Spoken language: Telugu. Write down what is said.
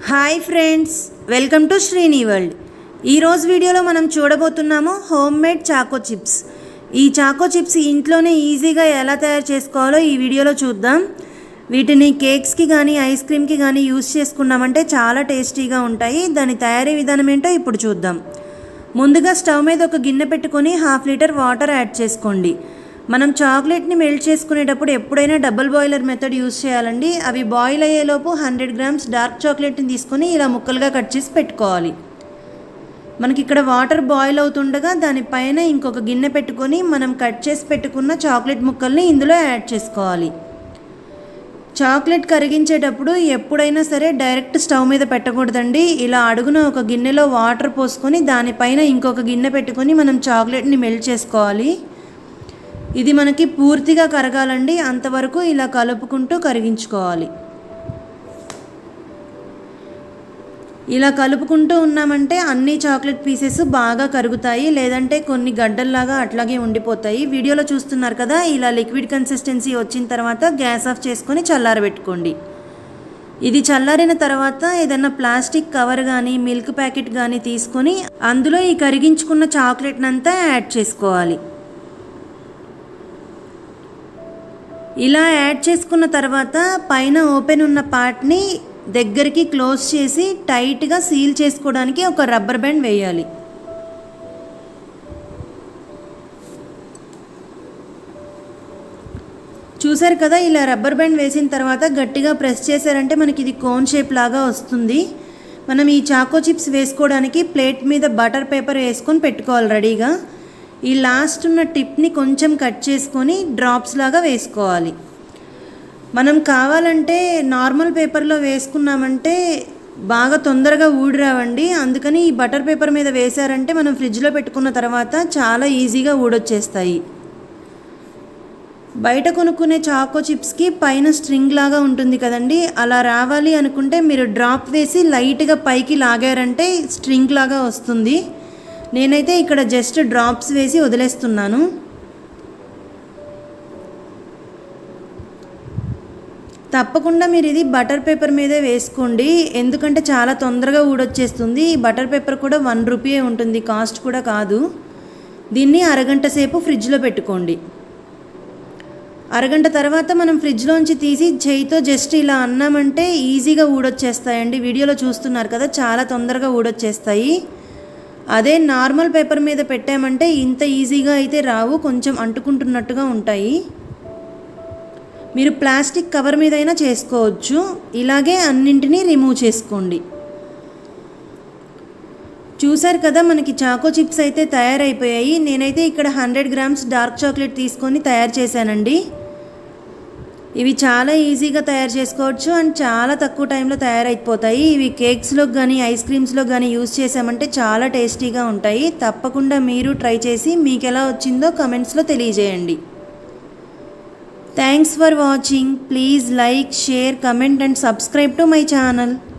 hi friends welcome to Srini world ఈరోజు వీడియోలో మనం చూడబోతున్నాము హోమ్ మేడ్ చాకో చిప్స్ ఈ చాకో చిప్స్ ఇంట్లోనే ఈజీగా ఎలా తయారు చేసుకోవాలో ఈ వీడియోలో చూద్దాం వీటిని కేక్స్కి కానీ ఐస్ క్రీమ్కి కానీ యూస్ చేసుకున్నామంటే చాలా టేస్టీగా ఉంటాయి దాని తయారీ విధానం ఏంటో ఇప్పుడు చూద్దాం ముందుగా స్టవ్ మీద ఒక గిన్నె పెట్టుకొని హాఫ్ లీటర్ వాటర్ యాడ్ చేసుకోండి మనం చాక్లెట్ని మెల్ట్ చేసుకునేటప్పుడు ఎప్పుడైనా డబుల్ బాయిలర్ మెథడ్ యూస్ చేయాలండి అవి బాయిల్ అయ్యేలోపు హండ్రెడ్ గ్రామ్స్ డార్క్ చాక్లెట్ని తీసుకొని ఇలా ముక్కలుగా కట్ చేసి పెట్టుకోవాలి మనకి ఇక్కడ వాటర్ బాయిల్ అవుతుండగా దానిపైన ఇంకొక గిన్నె పెట్టుకొని మనం కట్ చేసి పెట్టుకున్న చాక్లెట్ ముక్కల్ని ఇందులో యాడ్ చేసుకోవాలి చాక్లెట్ కరిగించేటప్పుడు ఎప్పుడైనా సరే డైరెక్ట్ స్టవ్ మీద పెట్టకూడదండి ఇలా అడుగున ఒక గిన్నెలో వాటర్ పోసుకొని దానిపైన ఇంకొక గిన్నె పెట్టుకొని మనం చాక్లెట్ని మెల్ట్ చేసుకోవాలి ఇది మనకి పూర్తిగా కరగాలండి అంతవరకు ఇలా కలుపుకుంటూ కరిగించుకోవాలి ఇలా కలుపుకుంటూ ఉన్నామంటే అన్ని చాక్లెట్ పీసెస్ బాగా కరుగుతాయి లేదంటే కొన్ని గడ్డల్లాగా అట్లాగే ఉండిపోతాయి వీడియోలో చూస్తున్నారు కదా ఇలా లిక్విడ్ కన్సిస్టెన్సీ వచ్చిన తర్వాత గ్యాస్ ఆఫ్ చేసుకొని చల్లారబెట్టుకోండి ఇది చల్లారిన తర్వాత ఏదైనా ప్లాస్టిక్ కవర్ కానీ మిల్క్ ప్యాకెట్ కానీ తీసుకొని అందులో ఈ కరిగించుకున్న చాక్లెట్నంతా యాడ్ చేసుకోవాలి ఇలా యాడ్ చేసుకున్న తర్వాత పైన ఓపెన్ ఉన్న పార్ట్ని దగ్గరికి క్లోజ్ చేసి టైట్గా సీల్ చేసుకోవడానికి ఒక రబ్బర్ బ్యాండ్ వేయాలి చూసారు కదా ఇలా రబ్బర్ బ్యాండ్ వేసిన తర్వాత గట్టిగా ప్రెస్ చేశారంటే మనకి ఇది కోన్ షేప్ లాగా వస్తుంది మనం ఈ చాకో చిప్స్ వేసుకోవడానికి ప్లేట్ మీద బటర్ పేపర్ వేసుకొని పెట్టుకోవాలి రెడీగా ఈ లాస్ట్ ఉన్న టిప్ని కొంచెం కట్ చేసుకొని డ్రాప్స్ లాగా వేసుకోవాలి మనం కావాలంటే నార్మల్ పేపర్లో వేసుకున్నామంటే బాగా తొందరగా ఊడి రావండి అందుకని ఈ బటర్ పేపర్ మీద వేశారంటే మనం ఫ్రిడ్జ్లో పెట్టుకున్న తర్వాత చాలా ఈజీగా ఊడొచ్చేస్తాయి బయట కొనుక్కునే చాకో చిప్స్కి పైన స్ట్రింగ్ లాగా ఉంటుంది కదండి అలా రావాలి అనుకుంటే మీరు డ్రాప్ వేసి లైట్గా పైకి లాగారంటే స్ట్రింగ్ లాగా వస్తుంది నేనైతే ఇక్కడ జస్ట్ డ్రాప్స్ వేసి వదిలేస్తున్నాను తప్పకుండా మీరు ఇది బటర్ పేపర్ మీదే వేసుకోండి ఎందుకంటే చాలా తొందరగా ఊడొచ్చేస్తుంది ఈ బటర్ పేపర్ కూడా వన్ రూపీయే ఉంటుంది కాస్ట్ కూడా కాదు దీన్ని అరగంట సేపు ఫ్రిడ్జ్లో పెట్టుకోండి అరగంట తర్వాత మనం ఫ్రిడ్జ్లోంచి తీసి చేయితో జస్ట్ ఇలా అన్నామంటే ఈజీగా ఊడొచ్చేస్తాయండి వీడియోలో చూస్తున్నారు కదా చాలా తొందరగా ఊడొచ్చేస్తాయి అదే నార్మల్ పేపర్ మీద పెట్టామంటే ఇంత ఈజీగా అయితే రావు కొంచెం అంటుకుంటున్నట్టుగా ఉంటాయి మీరు ప్లాస్టిక్ కవర్ మీద అయినా చేసుకోవచ్చు ఇలాగే అన్నింటినీ రిమూవ్ చేసుకోండి చూసారు కదా మనకి చాకో చిప్స్ అయితే తయారైపోయాయి నేనైతే ఇక్కడ హండ్రెడ్ గ్రామ్స్ డార్క్ చాక్లెట్ తీసుకొని తయారు చేశానండి ఇవి చాలా ఈజీగా తయారు చేసుకోవచ్చు అండ్ చాలా తక్కువ టైంలో తయారైపోతాయి ఇవి కేక్స్లో కానీ ఐస్ క్రీమ్స్లో కానీ యూస్ చేసామంటే చాలా టేస్టీగా ఉంటాయి తప్పకుండా మీరు ట్రై చేసి మీకు ఎలా వచ్చిందో కమెంట్స్లో తెలియజేయండి thanks for watching please like share comment and subscribe to my channel